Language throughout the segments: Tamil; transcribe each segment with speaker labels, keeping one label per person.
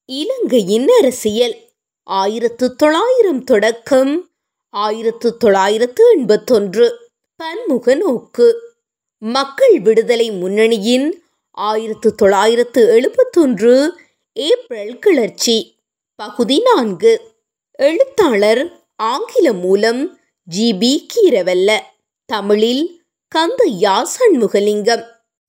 Speaker 1: இலங்கையின் அரசியல் ஆயிரத்து தொள்ளாயிரம் தொடக்கம் ஆயிரத்து தொள்ளாயிரத்து எண்பத்தொன்று பன்முக நோக்கு மக்கள் விடுதலை முன்னணியின் ஆயிரத்து தொள்ளாயிரத்து எழுபத்தொன்று ஏப்ரல் கிளர்ச்சி பகுதி நான்கு எழுத்தாளர் ஆங்கிலம் மூலம் ஜி பி கீரவல்ல தமிழில் கந்தையா சண்முகலிங்கம்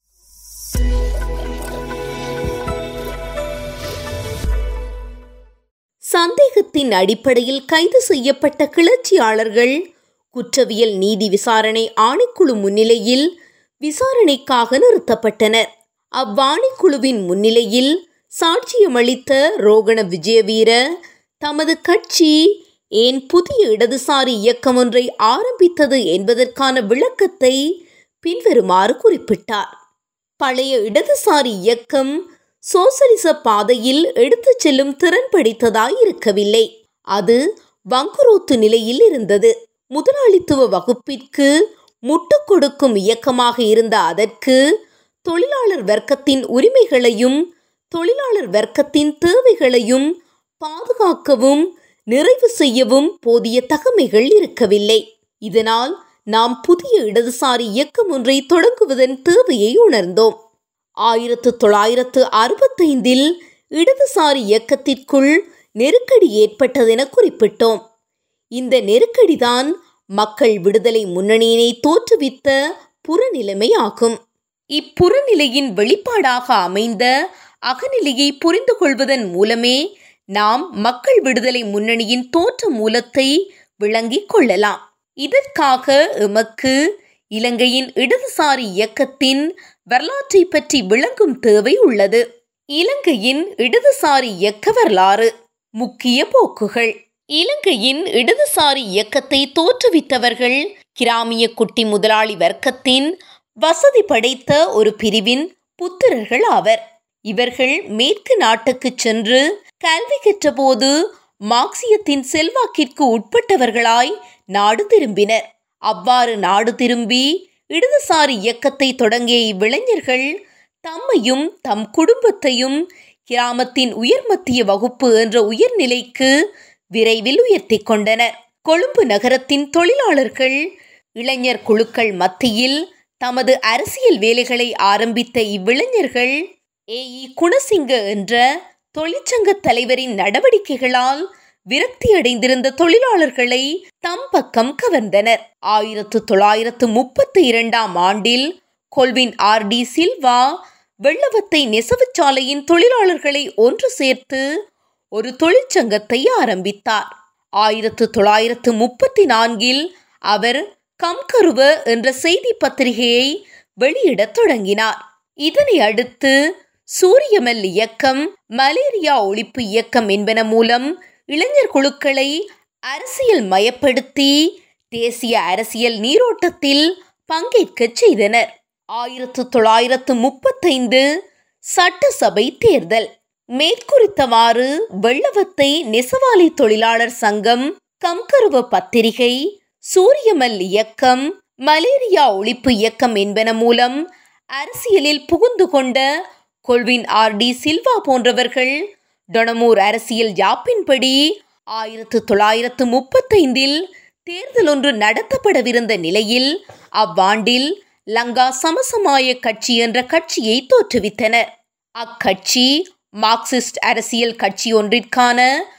Speaker 1: சந்தேகத்தின் அடிப்படையில் கைது செய்யப்பட்ட கிளர்ச்சியாளர்கள் குற்றவியல் நீதி விசாரணை ஆணைக்குழு முன்னிலையில் விசாரணைக்காக நிறுத்தப்பட்டனர் அவ்வாணைக்குழுவின் முன்னிலையில் சாட்சியமளித்த ரோகண விஜயவீர தமது கட்சி ஏன் புதிய இடதுசாரி இயக்கம் ஒன்றை ஆரம்பித்தது என்பதற்கான விளக்கத்தை பின்வருமாறு குறிப்பிட்டார் பழைய இடதுசாரி இயக்கம் சோசலிச பாதையில் எடுத்துச் செல்லும் திறன் படைத்ததாய் இருக்கவில்லை அது வங்குரோத்து நிலையில் இருந்தது முதலாளித்துவ வகுப்பிற்கு முட்டுக் கொடுக்கும் இயக்கமாக இருந்த அதற்கு தொழிலாளர் வர்க்கத்தின் உரிமைகளையும் தொழிலாளர் வர்க்கத்தின் தேவைகளையும் பாதுகாக்கவும் நிறைவு செய்யவும் போதிய தகமைகள் இருக்கவில்லை இதனால் நாம் புதிய இடதுசாரி இயக்கம் ஒன்றை தொடங்குவதன் தேவையை உணர்ந்தோம் ஆயிரத்து தொள்ளாயிரத்து அறுபத்தைந்தில் இடதுசாரி இயக்கத்திற்குள் நெருக்கடி ஏற்பட்டதென குறிப்பிட்டோம் இந்த நெருக்கடிதான் மக்கள் விடுதலை முன்னணியினை தோற்றுவித்த புறநிலைமை ஆகும் இப்புறநிலையின் வெளிப்பாடாக அமைந்த அகநிலையை புரிந்து கொள்வதன் மூலமே நாம் மக்கள் விடுதலை முன்னணியின் தோற்ற மூலத்தை விளங்கிக் கொள்ளலாம் இதற்காக எமக்கு இலங்கையின் இடதுசாரி இயக்கத்தின் வரலாற்றை பற்றி விளங்கும் தேவை உள்ளது இலங்கையின் இடதுசாரி இயக்க வரலாறு முக்கிய போக்குகள் இலங்கையின் இடதுசாரி இயக்கத்தை தோற்றுவித்தவர்கள் கிராமிய குட்டி முதலாளி வர்க்கத்தின் வசதி படைத்த ஒரு பிரிவின் புத்திரர்கள் ஆவர் இவர்கள் மேற்கு நாட்டுக்கு சென்று கல்வி கற்றபோது மார்க்சியத்தின் செல்வாக்கிற்கு உட்பட்டவர்களாய் நாடு திரும்பினர் அவ்வாறு நாடு திரும்பி இடதுசாரி இயக்கத்தை தொடங்கிய இவ்விளைஞர்கள் தம்மையும் தம் குடும்பத்தையும் கிராமத்தின் உயர்மத்திய வகுப்பு என்ற உயர்நிலைக்கு விரைவில் உயர்த்தி கொண்டனர் கொழும்பு நகரத்தின் தொழிலாளர்கள் இளைஞர் குழுக்கள் மத்தியில் தமது அரசியல் வேலைகளை ஆரம்பித்த இவ்விளைஞர்கள் ஏ இ குணசிங்க என்ற தொழிற்சங்க தலைவரின் நடவடிக்கைகளால் விரக்தியடைந்திருந்த தொழிலாளர்களை தம் பக்கம் கவர்ந்தனர் ஆயிரத்து தொள்ளாயிரத்து முப்பத்தி இரண்டாம் ஆண்டில் கொல்வின் ஆர் டி சில்வா வெள்ளவத்தை நெசவுச்சாலையின் தொழிலாளர்களை ஒன்று சேர்த்து ஒரு தொழிற்சங்கத்தை ஆரம்பித்தார் ஆயிரத்து தொள்ளாயிரத்து முப்பத்தி நான்கில் அவர் கம்கருவ என்ற செய்தி பத்திரிகையை வெளியிடத் தொடங்கினார் இதனை அடுத்து சூரியமல் இயக்கம் மலேரியா ஒழிப்பு இயக்கம் என்பன மூலம் இளைஞர் குழுக்களை அரசியல் மயப்படுத்தி தேசிய அரசியல் நீரோட்டத்தில் பங்கேற்கச் செய்தனர் ஆயிரத்து தொள்ளாயிரத்து முப்பத்தைந்து சட்டசபை தேர்தல் மேற்குறித்தவாறு வெள்ளவத்தை நெசவாளி தொழிலாளர் சங்கம் கம்கருவ பத்திரிகை சூரியமல் இயக்கம் மலேரியா ஒழிப்பு இயக்கம் என்பன மூலம் அரசியலில் புகுந்து கொண்ட கொல்வின் ஆர் டி சில்வா போன்றவர்கள் டொனமூர் அரசியல் யாப்பின்படி ஆயிரத்து தொள்ளாயிரத்து முப்பத்தைந்தில் தேர்தல் ஒன்று நடத்தப்படவிருந்த நிலையில் அவ்வாண்டில் லங்கா சமசமாய கட்சி என்ற கட்சியை தோற்றுவித்தனர் அக்கட்சி மார்க்சிஸ்ட் அரசியல் கட்சி ஒன்றிற்கான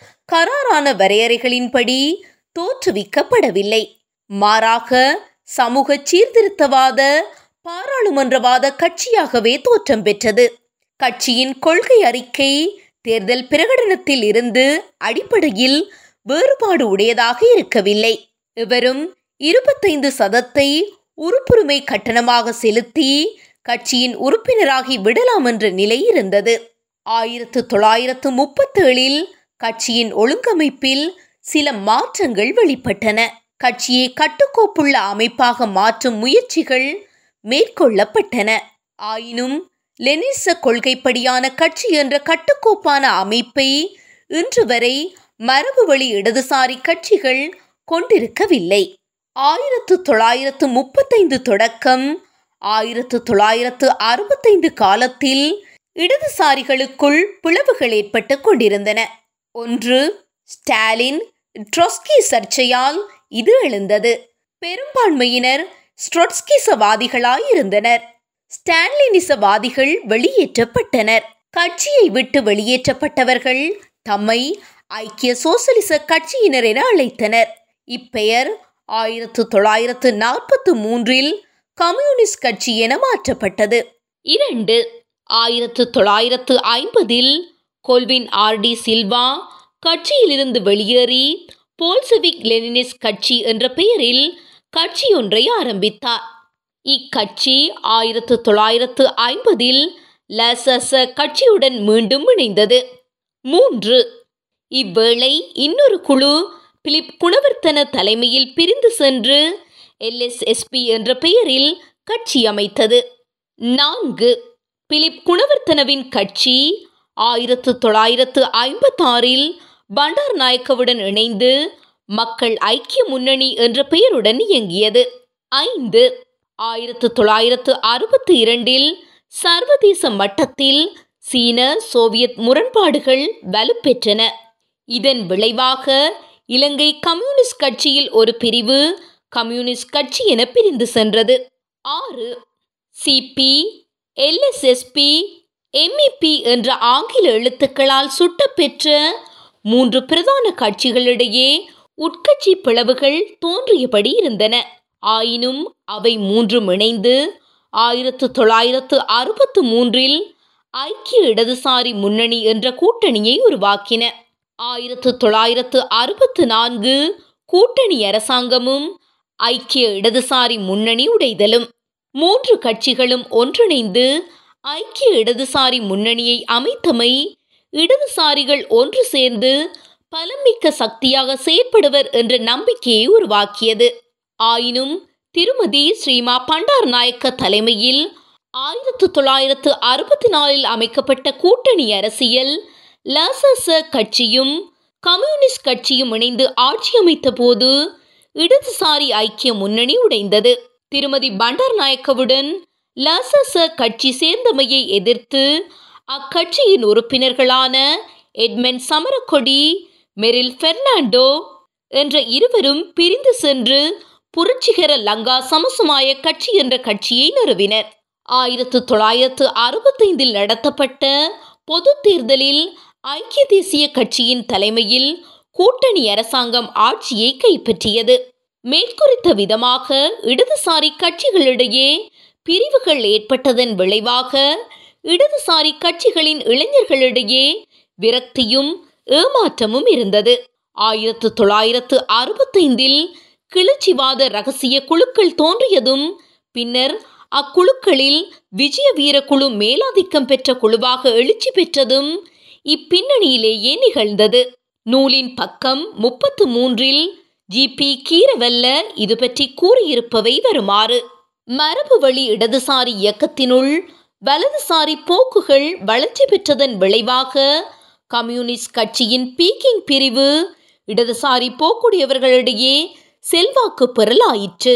Speaker 1: கராரான வரையறைகளின்படி தோற்றுவிக்கப்படவில்லை மாறாக சமூக சீர்திருத்தவாத பாராளுமன்றவாத கட்சியாகவே தோற்றம் பெற்றது கட்சியின் கொள்கை அறிக்கை தேர்தல் பிரகடனத்தில் இருந்து அடிப்படையில் வேறுபாடு உடையதாக இருக்கவில்லை இவரும் இருபத்தைந்து சதத்தை உறுப்புரிமை கட்டணமாக செலுத்தி கட்சியின் உறுப்பினராகி விடலாம் என்ற நிலை இருந்தது ஆயிரத்து தொள்ளாயிரத்து முப்பத்தேழில் கட்சியின் ஒழுங்கமைப்பில் சில மாற்றங்கள் வெளிப்பட்டன கட்சியை கட்டுக்கோப்புள்ள அமைப்பாக மாற்றும் முயற்சிகள் மேற்கொள்ளப்பட்டன ஆயினும் லெனிச கொள்கைப்படியான கட்சி என்ற கட்டுக்கோப்பான அமைப்பை இன்று வரை மரபு வழி இடதுசாரி கட்சிகள் கொண்டிருக்கவில்லை ஆயிரத்து தொள்ளாயிரத்து முப்பத்தைந்து தொடக்கம் ஆயிரத்து தொள்ளாயிரத்து அறுபத்தைந்து காலத்தில் இடதுசாரிகளுக்குள் பிளவுகள் ஏற்பட்டுக் கொண்டிருந்தன ஒன்று ஸ்டாலின் ட்ரொஸ்கி சர்ச்சையால் இது எழுந்தது பெரும்பான்மையினர் ஸ்ட்ரொட்ஸ்கிசவாதிகளாயிருந்தனர் ஸ்டான்லினிசவாதிகள் வெளியேற்றப்பட்டனர் கட்சியை விட்டு வெளியேற்றப்பட்டவர்கள் தம்மை ஐக்கிய சோசலிச கட்சியினர் என அழைத்தனர் இப்பெயர் ஆயிரத்து தொள்ளாயிரத்து நாற்பத்து மூன்றில் கம்யூனிஸ்ட் கட்சி என மாற்றப்பட்டது இரண்டு ஆயிரத்து தொள்ளாயிரத்து ஐம்பதில் கொல்வின் ஆர்டி சில்வா கட்சியிலிருந்து வெளியேறி போல்செவிக் லெனினிஸ்ட் கட்சி என்ற பெயரில் கட்சியொன்றை ஆரம்பித்தார் இக்கட்சி ஆயிரத்து தொள்ளாயிரத்து ஐம்பதில் லசச கட்சியுடன் மீண்டும் இணைந்தது மூன்று இவ்வேளை இன்னொரு குழு பிலிப் குணவர்த்தன தலைமையில் பிரிந்து சென்று எல்எஸ்எஸ்பி என்ற பெயரில் கட்சி அமைத்தது நான்கு பிலிப் குணவர்த்தனவின் கட்சி ஆயிரத்து தொள்ளாயிரத்து ஐம்பத்தாறில் பண்டார் நாயக்கவுடன் இணைந்து மக்கள் ஐக்கிய முன்னணி என்ற பெயருடன் இயங்கியது ஐந்து ஆயிரத்து தொள்ளாயிரத்து அறுபத்தி இரண்டில் சர்வதேச மட்டத்தில் சீன சோவியத் முரண்பாடுகள் வலுப்பெற்றன இதன் விளைவாக இலங்கை கம்யூனிஸ்ட் கட்சியில் ஒரு பிரிவு கம்யூனிஸ்ட் கட்சி என பிரிந்து சென்றது ஆறு சிபி எல்எஸ்எஸ்பி எம்இபி என்ற ஆங்கில எழுத்துக்களால் சுட்டப்பெற்ற மூன்று பிரதான கட்சிகளிடையே உட்கட்சி பிளவுகள் தோன்றியபடி இருந்தன ஆயினும் அவை மூன்றும் இணைந்து ஆயிரத்து தொள்ளாயிரத்து அறுபத்து மூன்றில் ஐக்கிய இடதுசாரி முன்னணி என்ற கூட்டணியை உருவாக்கின ஆயிரத்து தொள்ளாயிரத்து அறுபத்து நான்கு கூட்டணி அரசாங்கமும் ஐக்கிய இடதுசாரி முன்னணி உடைதலும் மூன்று கட்சிகளும் ஒன்றிணைந்து ஐக்கிய இடதுசாரி முன்னணியை அமைத்தமை இடதுசாரிகள் ஒன்று சேர்ந்து பலமிக்க சக்தியாக செயற்படுவர் என்ற நம்பிக்கையை உருவாக்கியது ஆயினும் திருமதி ஸ்ரீமா பண்டார் நாயக்க தலைமையில் ஆயிரத்து தொள்ளாயிரத்து அறுபத்தி நாலில் அமைக்கப்பட்ட கூட்டணி அரசியல் லசச கட்சியும் கம்யூனிஸ்ட் கட்சியும் இணைந்து ஆட்சி அமைத்த போது இடதுசாரி ஐக்கிய முன்னணி உடைந்தது திருமதி பண்டார் நாயக்கவுடன் லசச கட்சி சேர்ந்தமையை எதிர்த்து அக்கட்சியின் உறுப்பினர்களான எட்மண்ட் சமரக்கொடி மெரில் பெர்னாண்டோ என்ற இருவரும் பிரிந்து சென்று புரட்சிகர லங்கா சமசமாய கட்சி என்ற கட்சியை நிறுவினர் ஆயிரத்து தொள்ளாயிரத்து அறுபத்தைந்தில் நடத்தப்பட்ட பொது தேர்தலில் ஐக்கிய தேசிய கட்சியின் தலைமையில் கூட்டணி அரசாங்கம் ஆட்சியை கைப்பற்றியது மேற்குறித்த விதமாக இடதுசாரி கட்சிகளிடையே பிரிவுகள் ஏற்பட்டதன் விளைவாக இடதுசாரி கட்சிகளின் இளைஞர்களிடையே விரக்தியும் ஏமாற்றமும் இருந்தது ஆயிரத்து தொள்ளாயிரத்து அறுபத்தைந்தில் கிளர்ச்சிவாத ரகசிய குழுக்கள் தோன்றியதும் பின்னர் அக்குழுக்களில் விஜய வீரக்குழு மேலாதிக்கம் பெற்ற குழுவாக எழுச்சி பெற்றதும் இப்பின்னணியிலேயே நிகழ்ந்தது நூலின் பக்கம் முப்பத்து மூன்றில் ஜி பி கீரவல்ல இது பற்றி கூறியிருப்பவை வருமாறு மரபு வழி இடதுசாரி இயக்கத்தினுள் வலதுசாரி போக்குகள் வளர்ச்சி பெற்றதன் விளைவாக கம்யூனிஸ்ட் கட்சியின் பீக்கிங் பிரிவு இடதுசாரி போக்குடையவர்களிடையே செல்வாக்கு பெறலாயிற்று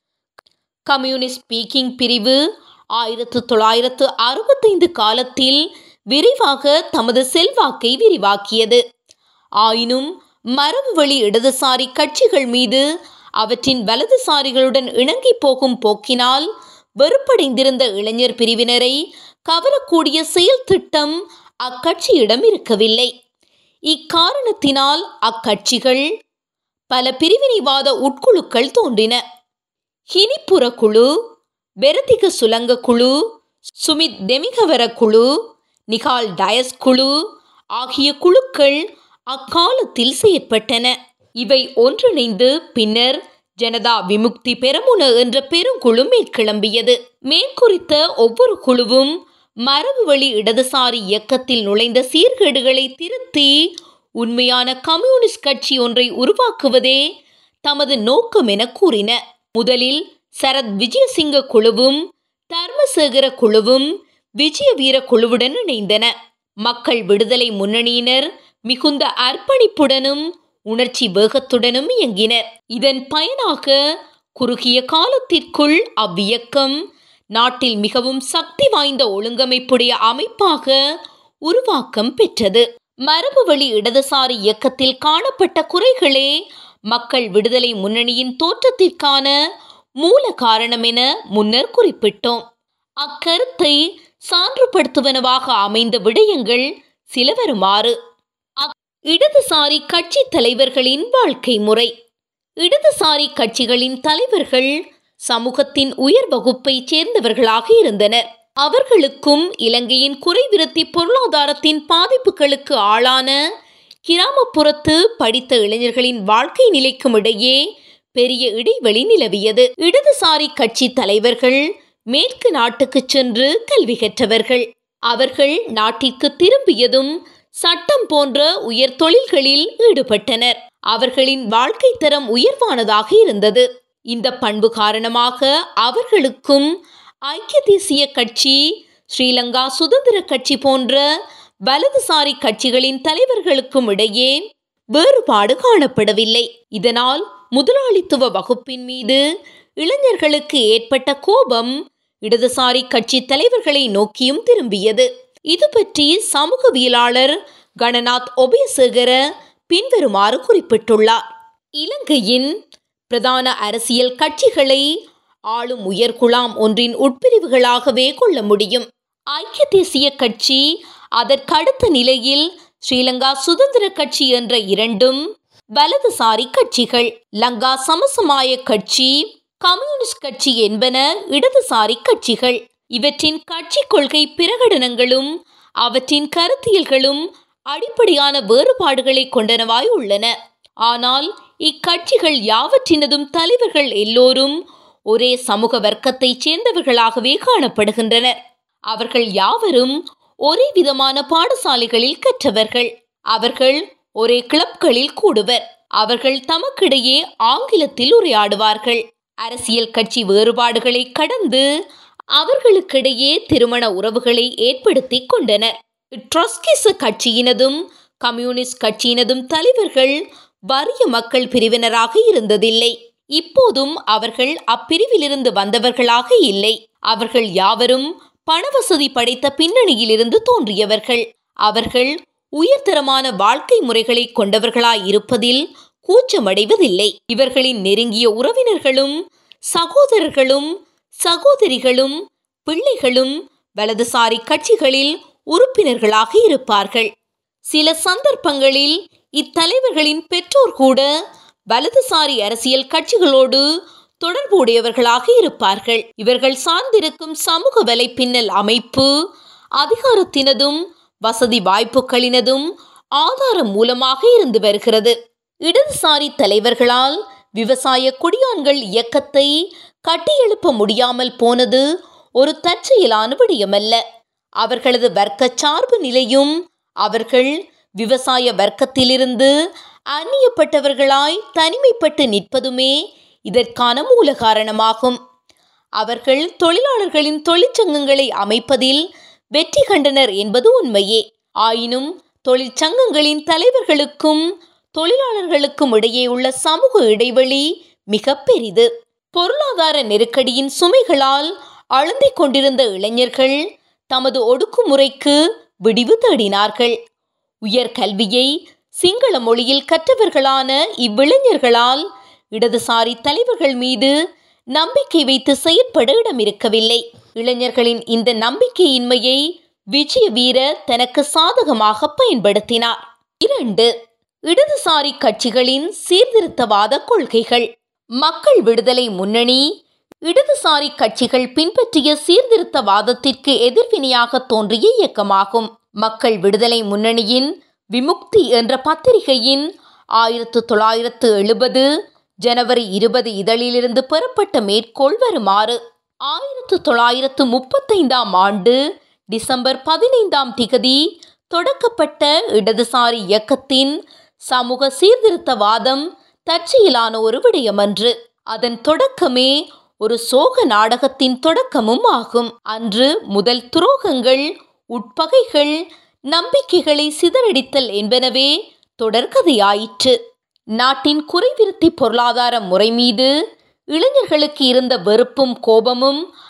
Speaker 1: கம்யூனிஸ்ட் பீக்கிங் பிரிவு ஆயிரத்து தொள்ளாயிரத்து அறுபத்தைந்து காலத்தில் விரிவாக தமது செல்வாக்கை விரிவாக்கியது ஆயினும் மரபு வழி இடதுசாரி கட்சிகள் மீது அவற்றின் வலதுசாரிகளுடன் இணங்கி போகும் போக்கினால் வெறுப்படைந்திருந்த இளைஞர் பிரிவினரை கவரக்கூடிய செயல் திட்டம் அக்கட்சியிடம் இருக்கவில்லை இக்காரணத்தினால் அக்கட்சிகள் பல பிரிவினைவாத உட்குழுக்கள் தோன்றின ஹினிப்புற குழு பெரதிக சுலங்க குழு சுமித் தெமிகவர குழு நிகால் டயஸ் குழு ஆகிய குழுக்கள் அக்காலத்தில் செயற்பட்டன இவை ஒன்றிணைந்து பின்னர் ஜனதா விமுக்தி பெரமுன என்ற பெருங்குழு மேற்கிளம்பியது மேற்குறித்த ஒவ்வொரு குழுவும் மரபு வழி இடதுசாரி இயக்கத்தில் நுழைந்த சீர்கேடுகளை திருத்தி உண்மையான கம்யூனிஸ்ட் கட்சி ஒன்றை உருவாக்குவதே தமது நோக்கம் என கூறின முதலில் சரத் விஜயசிங்க குழுவும் தர்மசேகர குழுவும் விஜய வீர குழுவுடன் இணைந்தன மக்கள் விடுதலை முன்னணியினர் மிகுந்த அர்ப்பணிப்புடனும் உணர்ச்சி வேகத்துடனும் இயங்கினர் இதன் பயனாக குறுகிய காலத்திற்குள் அவ்வியக்கம் நாட்டில் மிகவும் சக்தி வாய்ந்த ஒழுங்கமைப்புடைய அமைப்பாக உருவாக்கம் பெற்றது மரபுவழி இடதுசாரி இயக்கத்தில் காணப்பட்ட குறைகளே மக்கள் விடுதலை முன்னணியின் தோற்றத்திற்கான மூல காரணம் என முன்னர் குறிப்பிட்டோம் அக்கருத்தை சான்றுபடுத்துவனவாக அமைந்த விடயங்கள் சில வருமாறு இடதுசாரி கட்சி தலைவர்களின் வாழ்க்கை முறை இடதுசாரி கட்சிகளின் தலைவர்கள் சமூகத்தின் உயர் வகுப்பைச் சேர்ந்தவர்களாக இருந்தனர் அவர்களுக்கும் இலங்கையின் குறைவிருத்தி பொருளாதாரத்தின் பாதிப்புகளுக்கு ஆளான கிராமப்புறத்து படித்த இளைஞர்களின் வாழ்க்கை நிலைக்கும் இடையே பெரிய இடைவெளி நிலவியது இடதுசாரி கட்சி தலைவர்கள் மேற்கு நாட்டுக்கு சென்று கல்வி கற்றவர்கள் அவர்கள் நாட்டிற்கு திரும்பியதும் சட்டம் போன்ற உயர் தொழில்களில் ஈடுபட்டனர் அவர்களின் வாழ்க்கை தரம் உயர்வானதாக இருந்தது இந்த பண்பு காரணமாக அவர்களுக்கும் ஐக்கிய தேசிய கட்சி ஸ்ரீலங்கா சுதந்திர கட்சி போன்ற வலதுசாரி கட்சிகளின் தலைவர்களுக்கும் இடையே வேறுபாடு காணப்படவில்லை இதனால் முதலாளித்துவ வகுப்பின் மீது இளைஞர்களுக்கு ஏற்பட்ட கோபம் இடதுசாரி கட்சி தலைவர்களை நோக்கியும் திரும்பியது இது பற்றி சமூகவியலாளர் கணநாத் ஒபயசேகர பின்வருமாறு குறிப்பிட்டுள்ளார் இலங்கையின் பிரதான அரசியல் கட்சிகளை ஆளும் உயர்குழாம் ஒன்றின் உட்பிரிவுகளாகவே கொள்ள முடியும் ஐக்கிய தேசிய கட்சி அதற்கடுத்த நிலையில் ஸ்ரீலங்கா சுதந்திர கட்சி என்ற இரண்டும் வலதுசாரி கட்சிகள் லங்கா சமசமாய கட்சி கம்யூனிஸ்ட் கட்சி என்பன இடதுசாரி கட்சிகள் இவற்றின் கட்சி கொள்கை பிரகடனங்களும் அவற்றின் கருத்தியல்களும் அடிப்படையான வேறுபாடுகளை கொண்டனவாய் உள்ளன ஆனால் இக்கட்சிகள் யாவற்றினதும் தலைவர்கள் எல்லோரும் ஒரே சமூக வர்க்கத்தைச் சேர்ந்தவர்களாகவே காணப்படுகின்றனர் அவர்கள் யாவரும் ஒரே விதமான பாடசாலைகளில் கற்றவர்கள் அவர்கள் ஒரே கிளப்களில் கூடுவர் அவர்கள் தமக்கிடையே ஆங்கிலத்தில் உரையாடுவார்கள் அரசியல் கட்சி வேறுபாடுகளை கடந்து அவர்களுக்கிடையே திருமண உறவுகளை ஏற்படுத்தி கொண்டனர் ட்ரொஸ்கிச கட்சியினதும் கம்யூனிஸ்ட் கட்சியினதும் தலைவர்கள் வறிய மக்கள் பிரிவினராக இருந்ததில்லை இப்போதும் அவர்கள் அப்பிரிவிலிருந்து வந்தவர்களாக இல்லை அவர்கள் யாவரும் பணவசதி படைத்த பின்னணியிலிருந்து தோன்றியவர்கள் அவர்கள் உயர்தரமான வாழ்க்கை முறைகளை கொண்டவர்களாய் இருப்பதில் கூச்சமடைவதில்லை இவர்களின் நெருங்கிய உறவினர்களும் சகோதரர்களும் சகோதரிகளும் பிள்ளைகளும் வலதுசாரி கட்சிகளில் உறுப்பினர்களாக இருப்பார்கள் சில சந்தர்ப்பங்களில் இத்தலைவர்களின் பெற்றோர் கூட வலதுசாரி அரசியல் கட்சிகளோடு தொடர்புடையவர்களாக இருப்பார்கள் இவர்கள் சார்ந்திருக்கும் சமூக வலைப்பின்னல் அமைப்பு அதிகாரத்தினதும் வசதி வாய்ப்புகளினதும் ஆதாரம் மூலமாக இருந்து வருகிறது இடதுசாரி தலைவர்களால் விவசாய குடியான்கள் இயக்கத்தை கட்டியெழுப்ப முடியாமல் போனது ஒரு தற்செயலான விடயமல்ல அவர்களது வர்க்க சார்பு நிலையும் அவர்கள் விவசாய வர்க்கத்திலிருந்து அந்நியப்பட்டவர்களாய் தனிமைப்பட்டு நிற்பதுமே இதற்கான மூல காரணமாகும் அவர்கள் தொழிலாளர்களின் தொழிற்சங்கங்களை அமைப்பதில் வெற்றி கண்டனர் என்பது உண்மையே ஆயினும் தொழிற்சங்கங்களின் தலைவர்களுக்கும் தொழிலாளர்களுக்கும் இடையே உள்ள சமூக இடைவெளி மிக பெரிது பொருளாதார நெருக்கடியின் சுமைகளால் அழுந்திக் கொண்டிருந்த இளைஞர்கள் தமது ஒடுக்குமுறைக்கு விடிவு தேடினார்கள் உயர் கல்வியை சிங்கள மொழியில் கற்றவர்களான இவ்விளைஞர்களால் இடதுசாரி தலைவர்கள் மீது நம்பிக்கை வைத்து செயற்பட இடமிருக்கவில்லை இளைஞர்களின் இந்த நம்பிக்கையின்மையை விஜய வீர தனக்கு சாதகமாக பயன்படுத்தினார் இரண்டு இடதுசாரி கட்சிகளின் சீர்திருத்தவாத கொள்கைகள் மக்கள் விடுதலை முன்னணி இடதுசாரி கட்சிகள் பின்பற்றிய சீர்திருத்தவாதத்திற்கு எதிர்வினையாக தோன்றிய இயக்கமாகும் மக்கள் விடுதலை முன்னணியின் விமுக்தி என்ற பத்திரிகையின் ஆயிரத்து தொள்ளாயிரத்து எழுபது ஜனவரி இருபது இதழிலிருந்து பெறப்பட்ட மேற்கோள் வருமாறு ஆயிரத்து தொள்ளாயிரத்து முப்பத்தைந்தாம் ஆண்டு டிசம்பர் பதினைந்தாம் திகதி தொடக்கப்பட்ட இடதுசாரி இயக்கத்தின் சமூக சீர்திருத்தவாதம் தற்செயலான ஒரு விடயமன்று அதன் தொடக்கமே ஒரு சோக நாடகத்தின் தொடக்கமும் ஆகும் அன்று முதல் துரோகங்கள் உட்பகைகள் நம்பிக்கைகளை சிதறடித்தல் என்பனவே தொடர்கதையாயிற்று நாட்டின் குறைவிருத்தி பொருளாதார முறை மீது இளைஞர்களுக்கு இருந்த வெறுப்பும் கோபமும்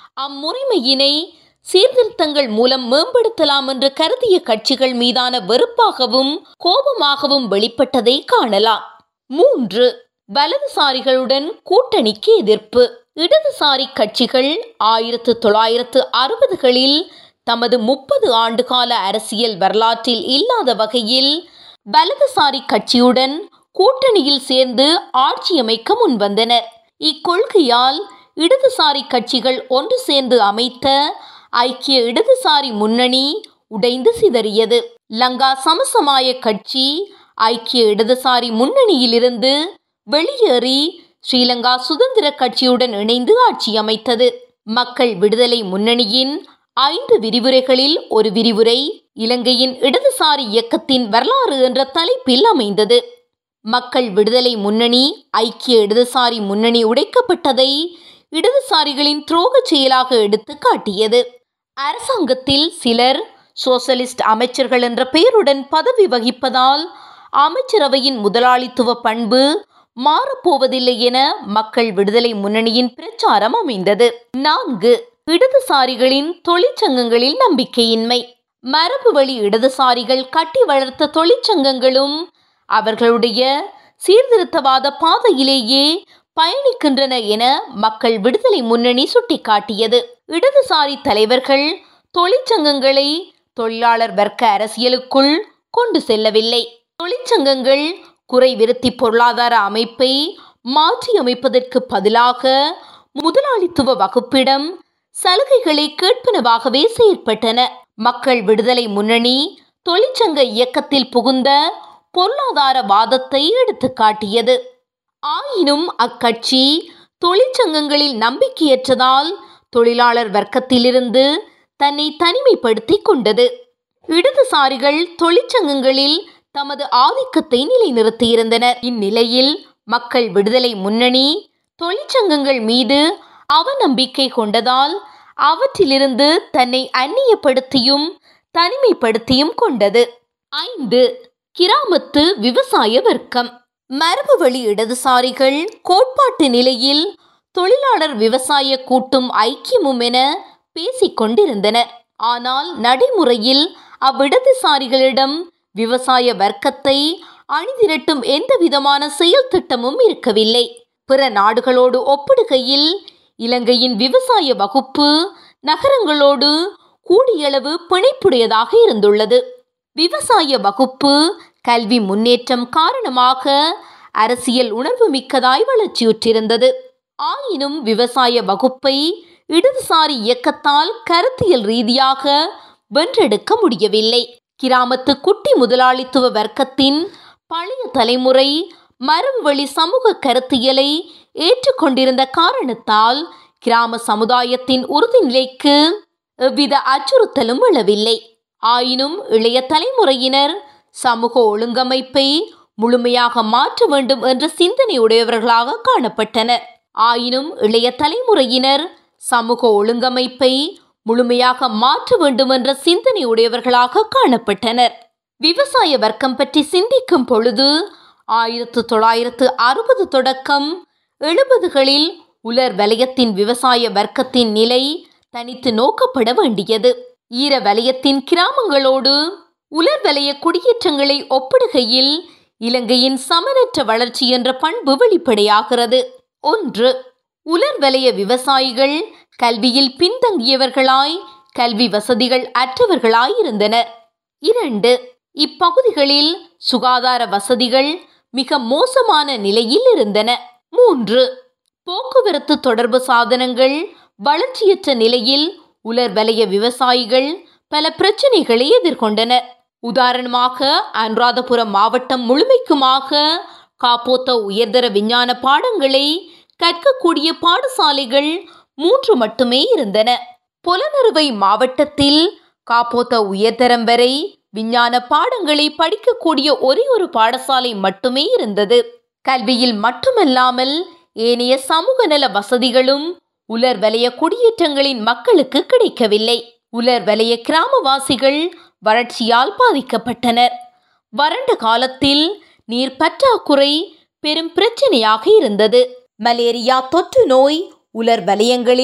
Speaker 1: அம்முறைமையினை சீர்திருத்தங்கள் மூலம் மேம்படுத்தலாம் என்று கருதிய கட்சிகள் மீதான வெறுப்பாகவும் கோபமாகவும் வெளிப்பட்டதை காணலாம் மூன்று வலதுசாரிகளுடன் கூட்டணிக்கு எதிர்ப்பு இடதுசாரி கட்சிகள் ஆயிரத்து தொள்ளாயிரத்து அறுபதுகளில் தமது முப்பது ஆண்டுகால அரசியல் வரலாற்றில் இல்லாத வகையில் வலதுசாரி கட்சியுடன் கூட்டணியில் சேர்ந்து ஆட்சியமைக்க முன்வந்தனர் இக்கொள்கையால் இடதுசாரி கட்சிகள் ஒன்று சேர்ந்து அமைத்த ஐக்கிய இடதுசாரி முன்னணி உடைந்து சிதறியது லங்கா சமசமாய கட்சி ஐக்கிய இடதுசாரி முன்னணியிலிருந்து வெளியேறி ஸ்ரீலங்கா சுதந்திர கட்சியுடன் இணைந்து ஆட்சி அமைத்தது மக்கள் விடுதலை முன்னணியின் ஐந்து விரிவுரைகளில் ஒரு விரிவுரை இலங்கையின் இடதுசாரி இயக்கத்தின் வரலாறு என்ற தலைப்பில் அமைந்தது மக்கள் விடுதலை முன்னணி ஐக்கிய இடதுசாரி முன்னணி உடைக்கப்பட்டதை இடதுசாரிகளின் துரோக செயலாக எடுத்து காட்டியது அரசாங்கத்தில் சிலர் சோசலிஸ்ட் அமைச்சர்கள் என்ற பெயருடன் பதவி வகிப்பதால் அமைச்சரவையின் முதலாளித்துவ பண்பு மாறப்போவதில்லை என மக்கள் விடுதலை முன்னணியின் பிரச்சாரம் அமைந்தது நான்கு இடதுசாரிகளின் தொழிற்சங்கங்களில் நம்பிக்கையின்மை மரபு வழி இடதுசாரிகள் கட்டி வளர்த்த தொழிற்சங்கங்களும் அவர்களுடைய சீர்திருத்தவாத பாதையிலேயே பயணிக்கின்றன என மக்கள் விடுதலை முன்னணி சுட்டிக்காட்டியது இடதுசாரி தலைவர்கள் தொழிற்சங்கங்களை தொழிலாளர் வர்க்க அரசியலுக்குள் கொண்டு செல்லவில்லை தொழிற்சங்கங்கள் குறை விருத்தி பொருளாதார அமைப்பை மாற்றியமைப்பதற்கு பதிலாக முதலாளித்துவ வகுப்பிடம் சலுகைகளை கேட்பனவாகவே செயற்பட்டன மக்கள் விடுதலை முன்னணி தொழிற்சங்க இயக்கத்தில் புகுந்த பொருளாதார வாதத்தை எடுத்துக்காட்டியது ஆயினும் அக்கட்சி தொழிற்சங்கங்களில் நம்பிக்கையற்றதால் தொழிலாளர் வர்க்கத்திலிருந்து தன்னை தனிமைப்படுத்திக் கொண்டது இடதுசாரிகள் தொழிற்சங்கங்களில் தமது ஆதிக்கத்தை நிலைநிறுத்தியிருந்தனர் இந்நிலையில் மக்கள் விடுதலை முன்னணி தொழிற்சங்கங்கள் மீது அவநம்பிக்கை கொண்டதால் அவற்றிலிருந்து தன்னை அந்நியப்படுத்தியும் தனிமைப்படுத்தியும் கொண்டது ஐந்து கிராமத்து விவசாய வர்க்கம் மரபு வழி இடதுசாரிகள் கோட்பாட்டு நிலையில் தொழிலாளர் விவசாய கூட்டும் ஐக்கியமும் என பேசிக்கொண்டிருந்தனர் ஆனால் நடைமுறையில் அவ்விடதுசாரிகளிடம் விவசாய வர்க்கத்தை அணிதிரட்டும் எந்த விதமான செயல் திட்டமும் இருக்கவில்லை பிற நாடுகளோடு ஒப்பிடுகையில் இலங்கையின் விவசாய வகுப்பு நகரங்களோடு கூடியளவு பிணைப்புடையதாக இருந்துள்ளது விவசாய வகுப்பு கல்வி முன்னேற்றம் காரணமாக அரசியல் உணர்வு மிக்கதாய் வளர்ச்சியுற்றிருந்தது ஆயினும் விவசாய வகுப்பை இடதுசாரி இயக்கத்தால் கருத்தியல் ரீதியாக வென்றெடுக்க முடியவில்லை கிராமத்து குட்டி முதலாளித்துவ வர்க்கத்தின் பழைய தலைமுறை மரம்வழி சமூக கருத்தியலை ஏற்றுக்கொண்டிருந்த காரணத்தால் கிராம சமுதாயத்தின் உறுதிநிலைக்கு எவ்வித அச்சுறுத்தலும் எழவில்லை ஆயினும் இளைய தலைமுறையினர் சமூக ஒழுங்கமைப்பை முழுமையாக மாற்ற வேண்டும் என்ற சிந்தனை உடையவர்களாக காணப்பட்டனர் ஆயினும் இளைய தலைமுறையினர் சமூக ஒழுங்கமைப்பை முழுமையாக மாற்ற வேண்டும் என்ற சிந்தனை உடையவர்களாக காணப்பட்டனர் விவசாய வர்க்கம் பற்றி சிந்திக்கும் பொழுது ஆயிரத்து தொள்ளாயிரத்து அறுபது தொடக்கம் எழுபதுகளில் உலர் வலயத்தின் விவசாய வர்க்கத்தின் நிலை தனித்து நோக்கப்பட வேண்டியது ஈர வலயத்தின் கிராமங்களோடு உலர் வலய குடியேற்றங்களை ஒப்பிடுகையில் இலங்கையின் சமனற்ற வளர்ச்சி என்ற பண்பு வெளிப்படையாகிறது ஒன்று உலர் வலய விவசாயிகள் கல்வியில் பின்தங்கியவர்களாய் கல்வி வசதிகள் அற்றவர்களாய் இருந்தனர் இரண்டு இப்பகுதிகளில் சுகாதார வசதிகள் மிக மோசமான நிலையில் இருந்தன மூன்று போக்குவரத்து தொடர்பு சாதனங்கள் வளர்ச்சியற்ற நிலையில் உலர் வலய விவசாயிகள் பல பிரச்சனைகளை எதிர்கொண்டனர் உதாரணமாக அனுராதபுரம் மாவட்டம் முழுமைக்குமாக காப்போத்த உயர்தர விஞ்ஞான பாடங்களை கற்கக்கூடிய பாடசாலைகள் மூன்று மட்டுமே இருந்தன புலனறுவை மாவட்டத்தில் காப்போத்த உயர்தரம் வரை விஞ்ஞான பாடங்களை படிக்கக்கூடிய ஒரே ஒரு பாடசாலை மட்டுமே இருந்தது கல்வியில் மட்டுமல்லாமல் ஏனைய சமூக நல வசதிகளும் உலர் வலய குடியேற்றங்களின் மக்களுக்கு கிடைக்கவில்லை உலர் வலய கிராமவாசிகள் வறட்சியால் பாதிக்கப்பட்டனர் வறண்ட காலத்தில் நீர் பற்றாக்குறை பெரும் பிரச்சனையாக இருந்தது மலேரியா தொற்று நோய் உலர் வலயங்களில்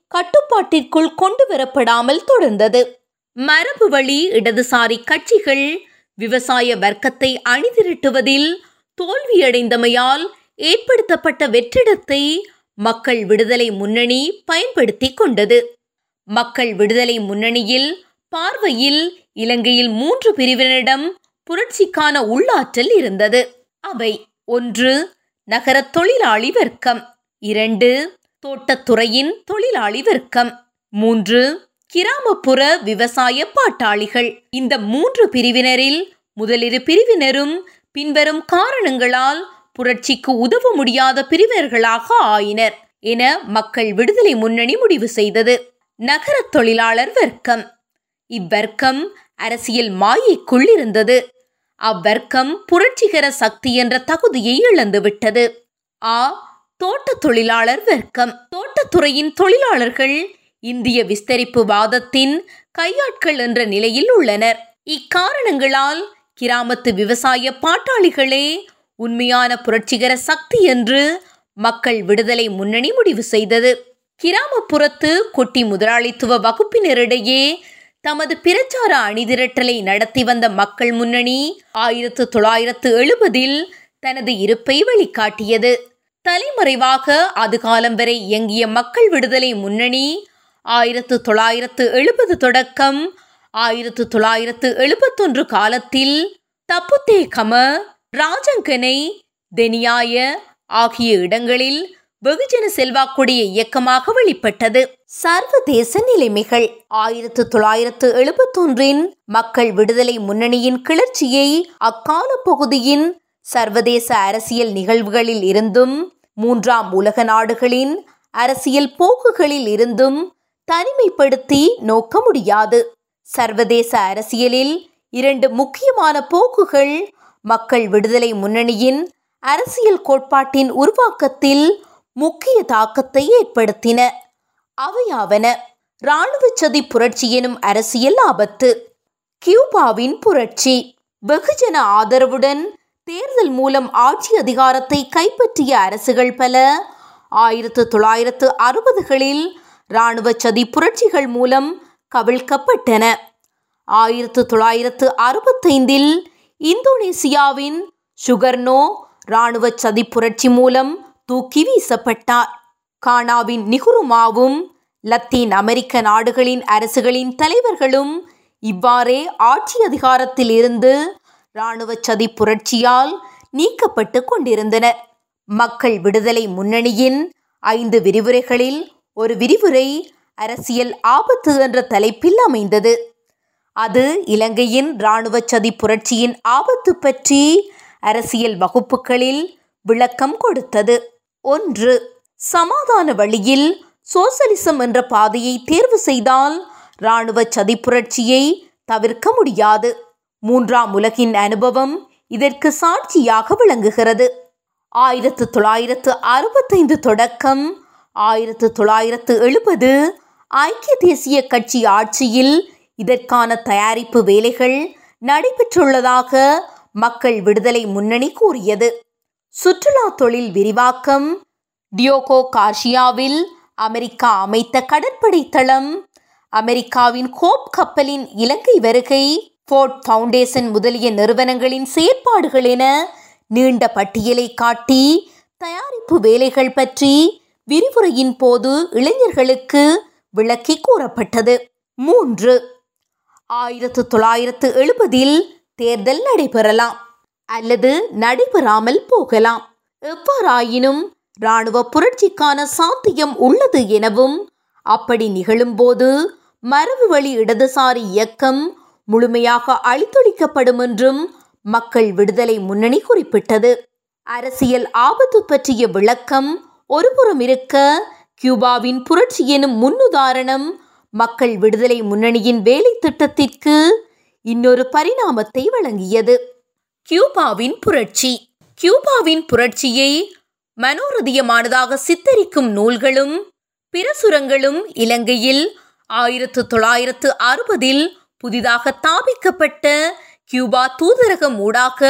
Speaker 1: கட்டுப்பாட்டிற்குள் கொண்டு வரப்படாமல் தொடர்ந்தது மரபு வழி இடதுசாரி கட்சிகள் விவசாய வர்க்கத்தை அணிதிரட்டுவதில் தோல்வியடைந்தமையால் ஏற்படுத்தப்பட்ட வெற்றிடத்தை மக்கள் விடுதலை முன்னணி பயன்படுத்திக் கொண்டது மக்கள் விடுதலை முன்னணியில் பார்வையில் இலங்கையில் மூன்று பிரிவினரிடம் புரட்சிக்கான உள்ளாற்றல் இருந்தது அவை ஒன்று நகர தொழிலாளி வர்க்கம் இரண்டு தோட்டத்துறையின் தொழிலாளி வர்க்கம் மூன்று கிராமப்புற விவசாய பாட்டாளிகள் இந்த மூன்று பிரிவினரில் முதலிரு பிரிவினரும் பின்வரும் காரணங்களால் புரட்சிக்கு உதவ முடியாத பிரிவினர்களாக ஆயினர் என மக்கள் விடுதலை முன்னணி முடிவு செய்தது நகர தொழிலாளர் வர்க்கம் இவ்வர்க்கம் அரசியல் மாயைக்குள் இருந்தது அவ்வர்க்கம் புரட்சிகர சக்தி என்ற தகுதியை இழந்துவிட்டது ஆ தோட்ட தொழிலாளர் வர்க்கம் தோட்டத்துறையின் தொழிலாளர்கள் இந்திய விஸ்தரிப்பு வாதத்தின் கையாட்கள் என்ற நிலையில் உள்ளனர் இக்காரணங்களால் கிராமத்து விவசாய பாட்டாளிகளே உண்மையான புரட்சிகர சக்தி என்று மக்கள் விடுதலை முன்னணி முடிவு செய்தது கிராமப்புறத்து கொட்டி முதலாளித்துவ வகுப்பினரிடையே தமது பிரச்சார அணிதிரட்டலை நடத்தி வந்த மக்கள் முன்னணி ஆயிரத்து தொள்ளாயிரத்து எழுபதில் தனது இருப்பை வெளிக்காட்டியது தலைமறைவாக அதுகாலம் வரை இயங்கிய மக்கள் விடுதலை முன்னணி ஆயிரத்து தொள்ளாயிரத்து எழுபது தொடக்கம் ஆயிரத்து தொள்ளாயிரத்து எழுபத்தொன்று காலத்தில் தப்புத்தே கம ராஜங்கனை தெனியாய ஆகிய இடங்களில் வெகுஜன செல்வாக்குடைய இயக்கமாக வெளிப்பட்டது சர்வதேச நிலைமைகள் ஆயிரத்து தொள்ளாயிரத்து எழுபத்தொன்றின் மக்கள் விடுதலை முன்னணியின் கிளர்ச்சியை அக்கால பகுதியின் சர்வதேச அரசியல் நிகழ்வுகளில் இருந்தும் மூன்றாம் உலக நாடுகளின் அரசியல் போக்குகளில் இருந்தும் தனிமைப்படுத்தி நோக்க முடியாது சர்வதேச அரசியலில் இரண்டு முக்கியமான போக்குகள் மக்கள் விடுதலை முன்னணியின் அரசியல் கோட்பாட்டின் உருவாக்கத்தில் முக்கிய தாக்கத்தை ஏற்படுத்தின அவையாவன இராணுவ சதி புரட்சி எனும் அரசியல் ஆபத்து கியூபாவின் புரட்சி வெகுஜன ஆதரவுடன் தேர்தல் மூலம் ஆட்சி அதிகாரத்தை கைப்பற்றிய அரசுகள் பல ஆயிரத்து தொள்ளாயிரத்து அறுபதுகளில் இராணுவ சதி புரட்சிகள் மூலம் கவிழ்க்கப்பட்டன ஆயிரத்து தொள்ளாயிரத்து அறுபத்தைந்தில் இந்தோனேசியாவின் சுகர்னோ இராணுவ சதி புரட்சி மூலம் தூக்கி வீசப்பட்டார் கானாவின் நிகுருமாவும் லத்தீன் அமெரிக்க நாடுகளின் அரசுகளின் தலைவர்களும் இவ்வாறே ஆட்சி அதிகாரத்தில் இருந்து இராணுவ சதி புரட்சியால் நீக்கப்பட்டு கொண்டிருந்தனர் மக்கள் விடுதலை முன்னணியின் ஐந்து விரிவுரைகளில் ஒரு விரிவுரை அரசியல் ஆபத்து என்ற தலைப்பில் அமைந்தது அது இலங்கையின் இராணுவ சதி புரட்சியின் ஆபத்து பற்றி அரசியல் வகுப்புகளில் விளக்கம் கொடுத்தது ஒன்று சமாதான வழியில் சோசலிசம் என்ற பாதையை தேர்வு செய்தால் இராணுவ சதி புரட்சியை தவிர்க்க முடியாது மூன்றாம் உலகின் அனுபவம் இதற்கு சாட்சியாக விளங்குகிறது ஆயிரத்து தொள்ளாயிரத்து அறுபத்தைந்து தொடக்கம் ஆயிரத்து தொள்ளாயிரத்து எழுபது ஐக்கிய தேசிய கட்சி ஆட்சியில் இதற்கான தயாரிப்பு வேலைகள் நடைபெற்றுள்ளதாக மக்கள் விடுதலை முன்னணி கூறியது சுற்றுலா தொழில் விரிவாக்கம் டியோகோ கார்ஷியாவில் அமெரிக்கா அமைத்த கடற்படை தளம் அமெரிக்காவின் கோப் கப்பலின் இலங்கை வருகை ஃபோர்ட் ஃபவுண்டேஷன் முதலிய நிறுவனங்களின் செயற்பாடுகள் என நீண்ட பட்டியலை காட்டி தயாரிப்பு வேலைகள் பற்றி விரிவுரையின் போது இளைஞர்களுக்கு விளக்கி கூறப்பட்டது மூன்று ஆயிரத்து தொள்ளாயிரத்து எழுபதில் தேர்தல் நடைபெறலாம் அல்லது நடைபெறாமல் போகலாம் எவ்வாறாயினும் இராணுவ புரட்சிக்கான சாத்தியம் உள்ளது எனவும் அப்படி நிகழும்போது மரபு வழி இடதுசாரி இயக்கம் முழுமையாக அழித்தொழிக்கப்படும் என்றும் மக்கள் விடுதலை முன்னணி குறிப்பிட்டது அரசியல் ஆபத்து பற்றிய விளக்கம் ஒருபுறம் இருக்க கியூபாவின் புரட்சி எனும் முன்னுதாரணம் மக்கள் விடுதலை முன்னணியின் வேலை திட்டத்திற்கு இன்னொரு பரிணாமத்தை வழங்கியது கியூபாவின் புரட்சி கியூபாவின் புரட்சியை மனோரதியமானதாக சித்தரிக்கும் நூல்களும் பிரசுரங்களும் இலங்கையில் ஆயிரத்து தொள்ளாயிரத்து அறுபதில் புதிதாக தாபிக்கப்பட்ட கியூபா தூதரகம் ஊடாக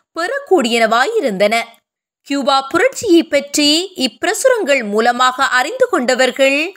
Speaker 1: பெறக்கூடியனவாயிருந்தன கியூபா புரட்சியை பற்றி இப்பிரசுரங்கள் மூலமாக அறிந்து கொண்டவர்கள்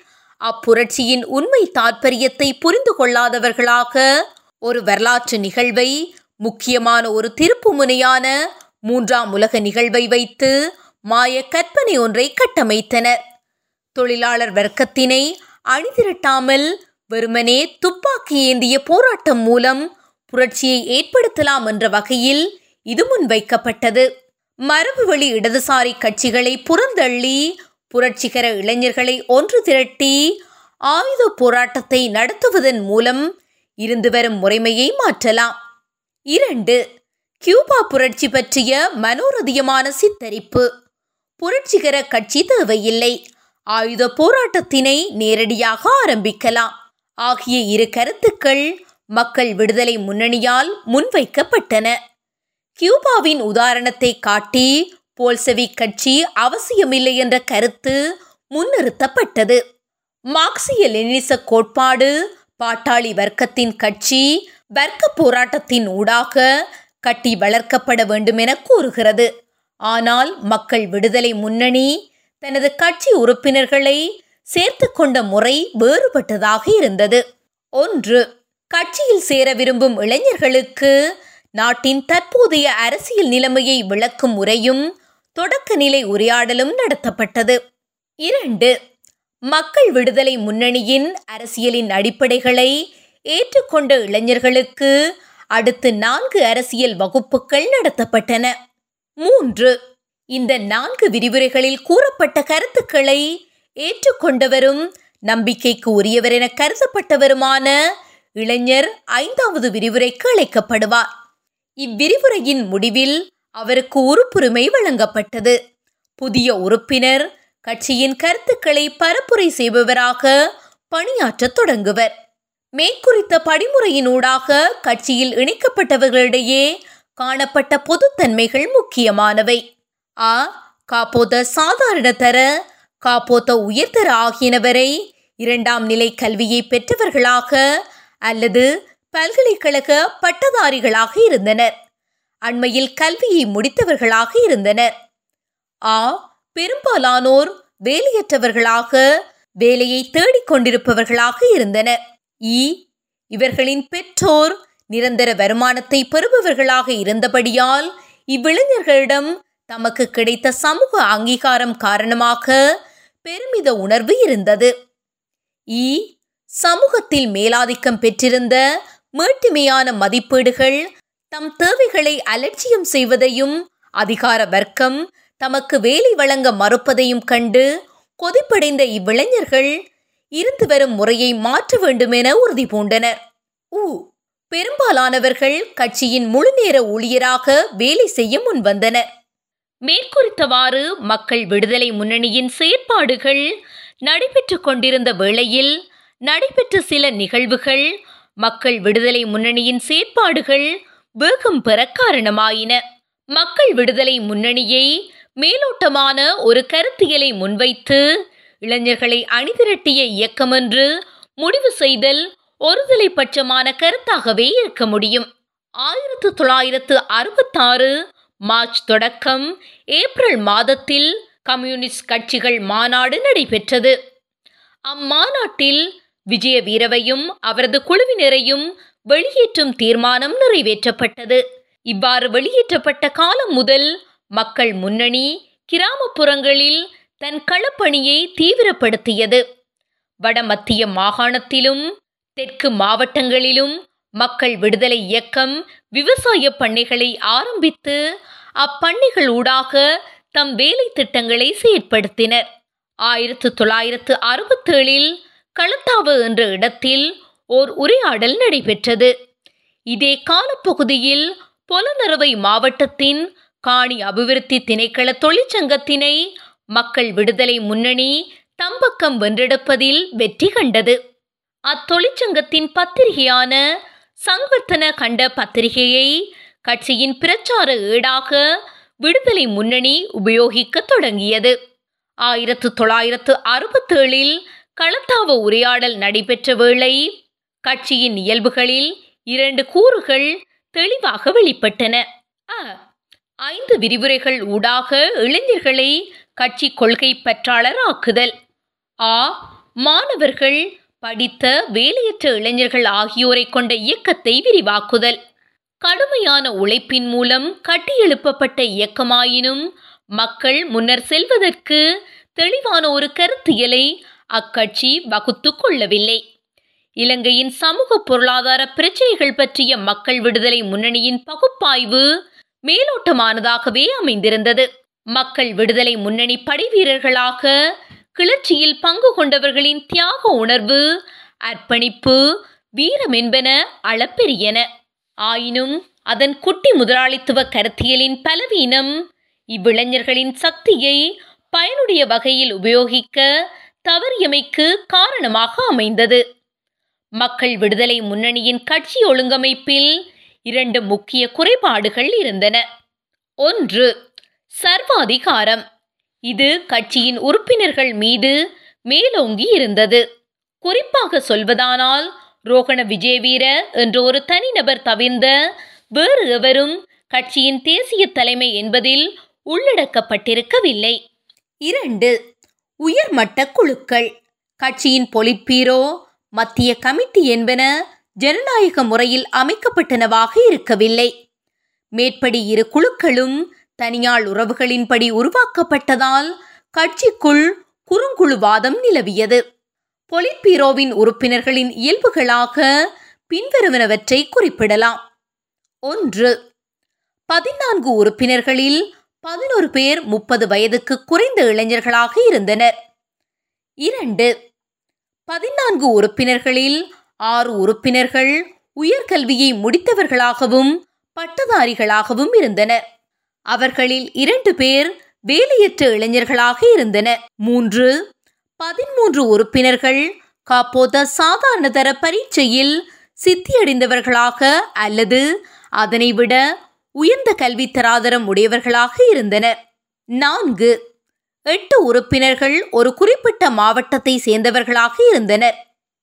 Speaker 1: அப்புரட்சியின் உண்மை தாற்பயத்தை புரிந்து கொள்ளாதவர்களாக ஒரு வரலாற்று நிகழ்வை முக்கியமான ஒரு திருப்பு முனையான மூன்றாம் உலக நிகழ்வை வைத்து மாய கற்பனை ஒன்றை கட்டமைத்தனர் தொழிலாளர் வர்க்கத்தினை அணிதிரட்டாமல் வெறுமனே துப்பாக்கி ஏந்திய போராட்டம் மூலம் புரட்சியை ஏற்படுத்தலாம் என்ற வகையில் இது முன்வைக்கப்பட்டது மரபுவழி இடதுசாரி கட்சிகளை புறந்தள்ளி புரட்சிகர இளைஞர்களை ஒன்று திரட்டி ஆயுத போராட்டத்தை நடத்துவதன் மூலம் இருந்து வரும் முறைமையை மாற்றலாம் இரண்டு கியூபா புரட்சி பற்றிய மனோரதியமான சித்தரிப்பு புரட்சிகர கட்சி தேவையில்லை ஆயுத போராட்டத்தினை நேரடியாக ஆரம்பிக்கலாம் ஆகிய இரு கருத்துக்கள் மக்கள் விடுதலை முன்னணியால் முன்வைக்கப்பட்டன கியூபாவின் உதாரணத்தை காட்டி போல்செவிக் கட்சி அவசியமில்லை என்ற கருத்து முன்னிறுத்தப்பட்டது மார்க்சிய லெனினிச கோட்பாடு பாட்டாளி வர்க்கத்தின் கட்சி வர்க்க போராட்டத்தின் ஊடாக கட்டி வளர்க்கப்பட வேண்டும் என கூறுகிறது ஆனால் மக்கள் விடுதலை முன்னணி தனது கட்சி உறுப்பினர்களை சேர்த்து கொண்ட முறை வேறுபட்டதாக இருந்தது ஒன்று கட்சியில் சேர விரும்பும் இளைஞர்களுக்கு நாட்டின் தற்போதைய அரசியல் நிலைமையை விளக்கும் உரையும் தொடக்க நிலை உரையாடலும் நடத்தப்பட்டது இரண்டு மக்கள் விடுதலை முன்னணியின் அரசியலின் அடிப்படைகளை ஏற்றுக்கொண்ட இளைஞர்களுக்கு அடுத்து நான்கு அரசியல் வகுப்புகள் நடத்தப்பட்டன மூன்று இந்த நான்கு விரிவுரைகளில் கூறப்பட்ட கருத்துக்களை ஏற்றுக்கொண்டவரும் நம்பிக்கைக்கு உரியவர் என கருதப்பட்டவருமான இளைஞர் ஐந்தாவது விரிவுரைக்கு அழைக்கப்படுவார் இவ்விரிவுரையின் முடிவில் அவருக்கு உறுப்புரிமை வழங்கப்பட்டது புதிய உறுப்பினர் கட்சியின் கருத்துக்களை பரப்புரை செய்பவராக பணியாற்றத் தொடங்குவர் மேற்குறித்த படிமுறையினூடாக கட்சியில் இணைக்கப்பட்டவர்களிடையே காணப்பட்ட பொதுத்தன்மைகள் முக்கியமானவை ஆ காப்போத சாதாரண தர காப்போத்த உயர்தர ஆகியனவரை இரண்டாம் நிலை கல்வியை பெற்றவர்களாக அல்லது பல்கலைக்கழக பட்டதாரிகளாக இருந்தனர் அண்மையில் கல்வியை முடித்தவர்களாக இருந்தனர் ஆ பெரும்பாலானோர் வேலையற்றவர்களாக வேலையை தேடிக் கொண்டிருப்பவர்களாக இருந்தனர் இ இவர்களின் பெற்றோர் நிரந்தர வருமானத்தை பெறுபவர்களாக இருந்தபடியால் இவ்விளைஞர்களிடம் தமக்கு கிடைத்த சமூக அங்கீகாரம் காரணமாக பெருமித உணர்வு இருந்தது இ சமூகத்தில் மேலாதிக்கம் பெற்றிருந்த மேட்டுமையான மதிப்பீடுகள் தம் தேவைகளை அலட்சியம் செய்வதையும் அதிகார வர்க்கம் தமக்கு வேலை வழங்க மறுப்பதையும் கண்டு கொதிப்படைந்த இவ்விளைஞர்கள் இருந்து வரும் முறையை மாற்ற வேண்டுமென உறுதி பூண்டனர் உ பெரும்பாலானவர்கள் கட்சியின் முழுநேர ஊழியராக வேலை செய்ய முன்வந்தனர் மேற்குறித்தவாறு மக்கள் விடுதலை முன்னணியின் செயற்பாடுகள் நடைபெற்று கொண்டிருந்த வேளையில் நடைபெற்ற சில நிகழ்வுகள் மக்கள் விடுதலை முன்னணியின் செயற்பாடுகள் வேகம் பெற காரணமாயின மக்கள் விடுதலை முன்னணியை மேலோட்டமான ஒரு கருத்தியலை முன்வைத்து இளைஞர்களை அணிதிரட்டிய இயக்கம் என்று முடிவு செய்தல் ஒருதலை பட்சமான கருத்தாகவே இருக்க முடியும் ஆயிரத்து தொள்ளாயிரத்து அறுபத்தாறு மார்ச் தொடக்கம் ஏப்ரல் மாதத்தில் கம்யூனிஸ்ட் கட்சிகள் மாநாடு நடைபெற்றது அம்மாநாட்டில் விஜய வீரவையும் அவரது குழுவினரையும் வெளியேற்றும் தீர்மானம் நிறைவேற்றப்பட்டது இவ்வாறு வெளியேற்றப்பட்ட காலம் முதல் மக்கள் முன்னணி கிராமப்புறங்களில் தன் களப்பணியை தீவிரப்படுத்தியது வடமத்திய மாகாணத்திலும் தெற்கு மாவட்டங்களிலும் மக்கள் விடுதலை இயக்கம் விவசாய பண்ணைகளை ஆரம்பித்து அப்பண்ணைகள் ஊடாக தம் வேலை திட்டங்களை செயற்படுத்தினர் ஆயிரத்து தொள்ளாயிரத்து அறுபத்தேழில் களத்தாவு என்ற இடத்தில் ஓர் உரையாடல் நடைபெற்றது இதே காலப்பகுதியில் பொலனறுவை மாவட்டத்தின் காணி அபிவிருத்தி திணைக்கள தொழிற்சங்கத்தினை மக்கள் விடுதலை முன்னணி தம்பக்கம் வென்றெடுப்பதில் வெற்றி கண்டது அத்தொழிற்சங்கத்தின் பத்திரிகையான சங்வர்த்தன கண்ட பத்திரிகையை கட்சியின் பிரச்சார ஏடாக விடுதலை முன்னணி உபயோகிக்க தொடங்கியது ஆயிரத்து தொள்ளாயிரத்து அறுபத்தேழில் களத்தாவ உரையாடல் நடைபெற்ற வேளை கட்சியின் இயல்புகளில் இரண்டு கூறுகள் தெளிவாக வெளிப்பட்டன அ ஐந்து விரிவுரைகள் ஊடாக இளைஞர்களை கட்சி கொள்கை பற்றாளர் ஆக்குதல் ஆ மாணவர்கள் படித்த வேலையற்ற இளைஞர்கள் ஆகியோரை கொண்ட இயக்கத்தை விரிவாக்குதல் கடுமையான உழைப்பின் மூலம் கட்டியெழுப்பப்பட்ட இயக்கமாயினும் மக்கள் முன்னர் செல்வதற்கு தெளிவான ஒரு கருத்தியலை அக்கட்சி வகுத்து கொள்ளவில்லை இலங்கையின் சமூக பொருளாதார பிரச்சனைகள் பற்றிய மக்கள் விடுதலை முன்னணியின் பகுப்பாய்வு மேலோட்டமானதாகவே அமைந்திருந்தது மக்கள் விடுதலை முன்னணி படைவீரர்களாக கிளர்ச்சியில் பங்கு கொண்டவர்களின் தியாக உணர்வு அர்ப்பணிப்பு வீரம் என்பன அளப்பெரியன ஆயினும் அதன் குட்டி முதலாளித்துவ கருத்தியலின் பலவீனம் இவ்விளைஞர்களின் சக்தியை பயனுடைய வகையில் உபயோகிக்க தவறியமைக்கு காரணமாக அமைந்தது மக்கள் விடுதலை முன்னணியின் கட்சி ஒழுங்கமைப்பில் இரண்டு முக்கிய குறைபாடுகள் இருந்தன ஒன்று சர்வாதிகாரம் இது கட்சியின் உறுப்பினர்கள் மீது மேலோங்கி இருந்தது குறிப்பாக சொல்வதானால் ரோகண விஜயவீர என்ற ஒரு தனிநபர் தவிர்ந்த வேறு எவரும் கட்சியின் தேசிய தலைமை என்பதில் உள்ளடக்கப்பட்டிருக்கவில்லை இரண்டு உயர்மட்ட குழுக்கள் கட்சியின் பொலிட்பீரோ மத்திய கமிட்டி என்பன ஜனநாயக முறையில் அமைக்கப்பட்டனவாக இருக்கவில்லை மேற்படி இரு குழுக்களும் தனியாள் உறவுகளின்படி உருவாக்கப்பட்டதால் கட்சிக்குள் குறுங்குழுவாதம் நிலவியது பொலிட்பீரோவின் உறுப்பினர்களின் இயல்புகளாக பின்வருவனவற்றை குறிப்பிடலாம் ஒன்று பதினான்கு உறுப்பினர்களில் பதினோரு பேர் முப்பது வயதுக்கு குறைந்த இளைஞர்களாக இருந்தனர் இரண்டு பதினான்கு உறுப்பினர்களில் ஆறு உறுப்பினர்கள் உயர்கல்வியை முடித்தவர்களாகவும் பட்டதாரிகளாகவும் இருந்தனர் அவர்களில் இரண்டு பேர் வேலையற்ற இளைஞர்களாக இருந்தனர் மூன்று பதிமூன்று உறுப்பினர்கள் காப்போத சாதாரணதர பரீட்சையில் சித்தியடைந்தவர்களாக அல்லது அதனை விட உயர்ந்த கல்வி தராதரம் உடையவர்களாக இருந்தனர் நான்கு எட்டு உறுப்பினர்கள் ஒரு குறிப்பிட்ட மாவட்டத்தை சேர்ந்தவர்களாக இருந்தனர்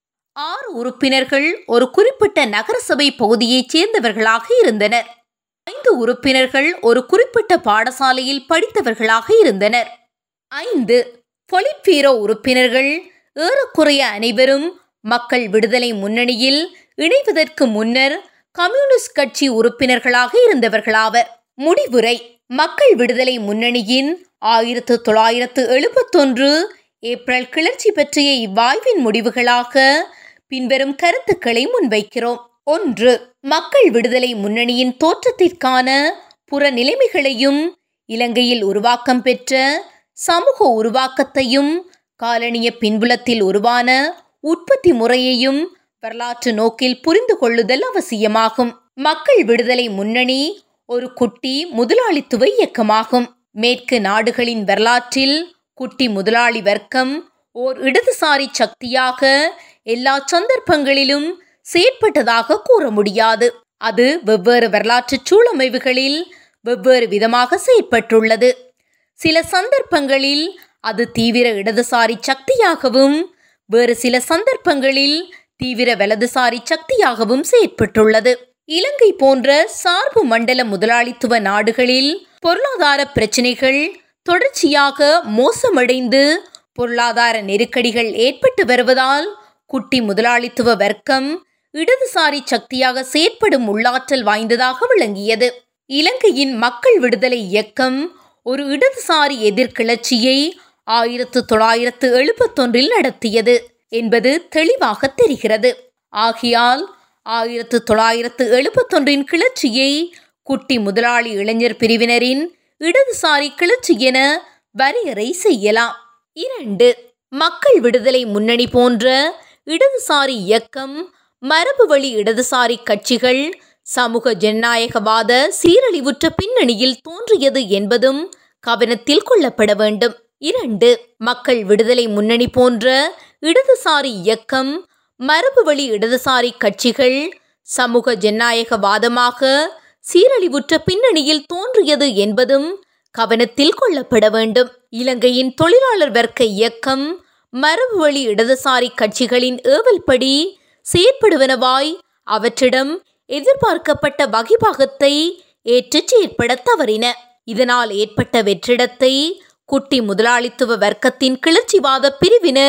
Speaker 1: ஆறு உறுப்பினர்கள் ஒரு குறிப்பிட்ட நகரசபை பகுதியைச் சேர்ந்தவர்களாக இருந்தனர் ஐந்து உறுப்பினர்கள் ஒரு குறிப்பிட்ட பாடசாலையில் படித்தவர்களாக இருந்தனர் ஐந்து பொலிட்பீரோ உறுப்பினர்கள் ஏறக்குறைய அனைவரும் மக்கள் விடுதலை முன்னணியில் இணைவதற்கு முன்னர் கம்யூனிஸ்ட் கட்சி உறுப்பினர்களாக இருந்தவர்களாவர் முடிவுரை மக்கள் விடுதலை முன்னணியின் ஆயிரத்து தொள்ளாயிரத்து எழுபத்தொன்று ஏப்ரல் கிளர்ச்சி பற்றிய இவ்வாய்வின் முடிவுகளாக பின்வரும் கருத்துக்களை முன்வைக்கிறோம் ஒன்று மக்கள் விடுதலை முன்னணியின் தோற்றத்திற்கான புற நிலைமைகளையும் இலங்கையில் உருவாக்கம் பெற்ற சமூக உருவாக்கத்தையும் காலனிய பின்புலத்தில் உருவான உற்பத்தி முறையையும் வரலாற்று நோக்கில் புரிந்து கொள்ளுதல் அவசியமாகும் மக்கள் விடுதலை முன்னணி ஒரு குட்டி முதலாளித்துவ இயக்கமாகும் மேற்கு நாடுகளின் வரலாற்றில் குட்டி முதலாளி வர்க்கம் ஓர் இடதுசாரி சக்தியாக எல்லா சந்தர்ப்பங்களிலும் செயற்பட்டதாக கூற முடியாது அது வெவ்வேறு வரலாற்று சூழமைவுகளில் வெவ்வேறு விதமாக செயற்பட்டுள்ளது சில சந்தர்ப்பங்களில் அது தீவிர இடதுசாரி சக்தியாகவும் வேறு சில சந்தர்ப்பங்களில் தீவிர வலதுசாரி சக்தியாகவும் செயற்பட்டுள்ளது இலங்கை போன்ற சார்பு மண்டல முதலாளித்துவ நாடுகளில் பொருளாதார பிரச்சினைகள் தொடர்ச்சியாக மோசமடைந்து பொருளாதார நெருக்கடிகள் ஏற்பட்டு வருவதால் குட்டி முதலாளித்துவ வர்க்கம் இடதுசாரி சக்தியாக செயற்படும் உள்ளாற்றல் வாய்ந்ததாக விளங்கியது இலங்கையின் மக்கள் விடுதலை இயக்கம் ஒரு இடதுசாரி எதிர்கிளர்ச்சியை ஆயிரத்து தொள்ளாயிரத்து எழுபத்தொன்றில் நடத்தியது என்பது தெளிவாக தெரிகிறது ஆகையால் ஆயிரத்து தொள்ளாயிரத்து எழுபத்தொன்றின் கிளர்ச்சியை குட்டி முதலாளி இளைஞர் பிரிவினரின் இடதுசாரி கிளர்ச்சி என வரையறை செய்யலாம் இரண்டு மக்கள் விடுதலை முன்னணி போன்ற இடதுசாரி இயக்கம் மரபு வழி இடதுசாரி கட்சிகள் சமூக ஜனநாயகவாத சீரழிவுற்ற பின்னணியில் தோன்றியது என்பதும் கவனத்தில் கொள்ளப்பட வேண்டும் இரண்டு மக்கள் விடுதலை முன்னணி போன்ற இடதுசாரி இயக்கம் மரபு வழி இடதுசாரி கட்சிகள் சமூக ஜனநாயகவாதமாக சீரழிவுற்ற பின்னணியில் தோன்றியது என்பதும் கவனத்தில் கொள்ளப்பட வேண்டும் இலங்கையின் தொழிலாளர் வர்க்க இயக்கம் மரபு வழி இடதுசாரி கட்சிகளின் ஏவல்படி செயற்படுவனவாய் அவற்றிடம் எதிர்பார்க்கப்பட்ட வகிபாகத்தை ஏற்றுச் செயற்பட தவறின இதனால் ஏற்பட்ட வெற்றிடத்தை குட்டி முதலாளித்துவ வர்க்கத்தின் கிளர்ச்சிவாத பிரிவினர்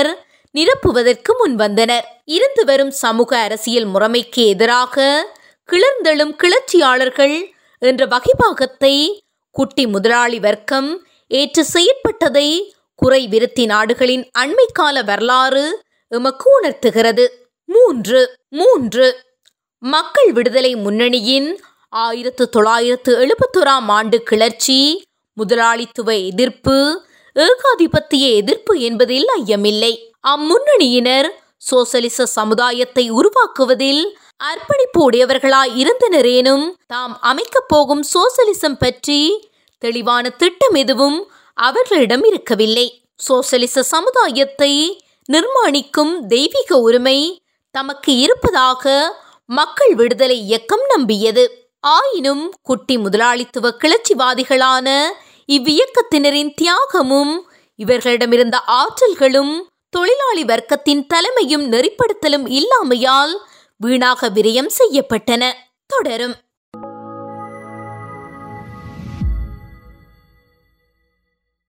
Speaker 1: நிரப்புவதற்கு முன்வந்தனர் இருந்து வரும் சமூக அரசியல் முறைமைக்கு எதிராக கிளர்ந்தெழும் கிளர்ச்சியாளர்கள் என்ற வகைபாகத்தை குட்டி முதலாளி வர்க்கம் ஏற்று செயற்பட்டதை குறை விருத்தி நாடுகளின் அண்மை கால வரலாறு எமக்கு உணர்த்துகிறது மூன்று மூன்று மக்கள் விடுதலை முன்னணியின் ஆயிரத்து தொள்ளாயிரத்து எழுபத்தோராம் ஆண்டு கிளர்ச்சி முதலாளித்துவ எதிர்ப்பு ஏகாதிபத்திய எதிர்ப்பு என்பதில் ஐயமில்லை அம்முன்னணியினர் சோசலிச சமுதாயத்தை உருவாக்குவதில் அர்ப்பணிப்பு உடையவர்களாய் இருந்தனரேனும் தாம் அமைக்கப் போகும் சோசலிசம் பற்றி தெளிவான திட்டம் எதுவும் அவர்களிடம் இருக்கவில்லை சோசலிச சமுதாயத்தை நிர்மாணிக்கும் தெய்வீக உரிமை தமக்கு இருப்பதாக மக்கள் விடுதலை இயக்கம் நம்பியது ஆயினும் குட்டி முதலாளித்துவ கிளர்ச்சிவாதிகளான இவ்வியக்கத்தினரின் தியாகமும் இவர்களிடமிருந்த ஆற்றல்களும் தொழிலாளி வர்க்கத்தின் தலைமையும் நெறிப்படுத்தலும் இல்லாமையால் வீணாக விரயம் செய்யப்பட்டன தொடரும்